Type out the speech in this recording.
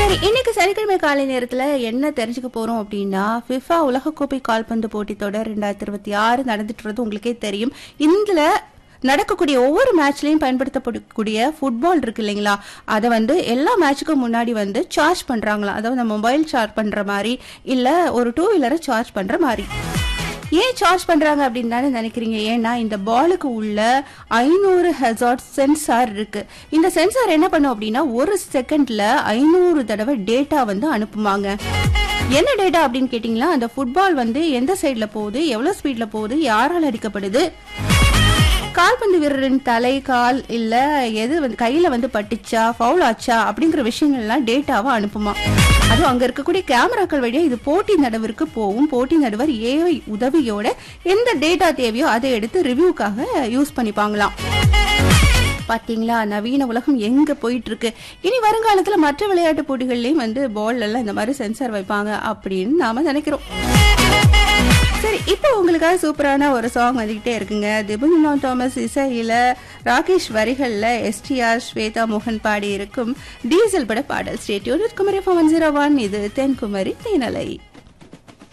சரி இன்னைக்கு சனிக்கிழமை காலை நேரத்துல என்ன தெரிஞ்சுக்க போறோம் அப்படின்னா ஃபிஃபா உலகக்கோப்பை கால்பந்து போட்டித் தொடர் ரெண்டாயிரத்தி இருபத்தி ஆறு நடந்துட்டு உங்களுக்கே தெரியும் இதுல நடக்கக்கூடிய ஒவ்வொரு மேட்ச்லயும் பயன்படுத்தப்படக்கூடிய ஃபுட்பால் இருக்கு இல்லைங்களா அதை வந்து எல்லா மேட்சுக்கும் முன்னாடி வந்து சார்ஜ் பண்றாங்களா அதாவது மொபைல் சார்ஜ் பண்ற மாதிரி இல்ல ஒரு டூ வீலரை சார்ஜ் பண்ற மாதிரி ஏன் சார்ஜ் பண்றாங்க அப்படின்னு தானே நினைக்கிறீங்க ஏன்னா இந்த பாலுக்கு உள்ள ஐநூறு ஹெசார்ட் சென்சார் இருக்கு இந்த சென்சார் என்ன பண்ணும் அப்படின்னா ஒரு செகண்ட்ல ஐநூறு தடவை டேட்டா வந்து அனுப்புமாங்க என்ன டேட்டா அப்படின்னு கேட்டிங்களா அந்த ஃபுட்பால் வந்து எந்த சைடுல போகுது எவ்வளவு ஸ்பீட்ல போகுது யாரால் அடிக்கப்படுது கால்பந்து வீரரின் தலை கால் இல்ல எது வந்து கையில வந்து பட்டுச்சா ஃபவுல் ஆச்சா அப்படிங்கிற விஷயங்கள்லாம் டேட்டாவை அனுப்புமா அதுவும் அங்க இருக்கக்கூடிய கேமராக்கள் வழியா இது போட்டி நடுவருக்கு போகும் போட்டி நடுவர் ஏஐ உதவியோட எந்த டேட்டா தேவையோ அதை எடுத்து ரிவ்யூக்காக யூஸ் பண்ணிப்பாங்களாம் பாத்தீங்களா நவீன உலகம் எங்க போயிட்டு இருக்கு இனி வருங்காலத்துல மற்ற விளையாட்டு போட்டிகள்லயும் வந்து பால் எல்லாம் இந்த மாதிரி சென்சார் வைப்பாங்க அப்படின்னு நாம நினைக்கிறோம் சரி இப்போ உங்களுக்காக சூப்பரான ஒரு சாங் வந்துகிட்டே இருக்குங்க திபுனா தாமஸ் இசையில ராகேஷ் வரிகள்ல எஸ்டிஆர் ஸ்வேதா மோகன் பாடி இருக்கும் டீசல் பட பாடல் stay tuned Kumari phone zero one இது தென்குமரி தேனலை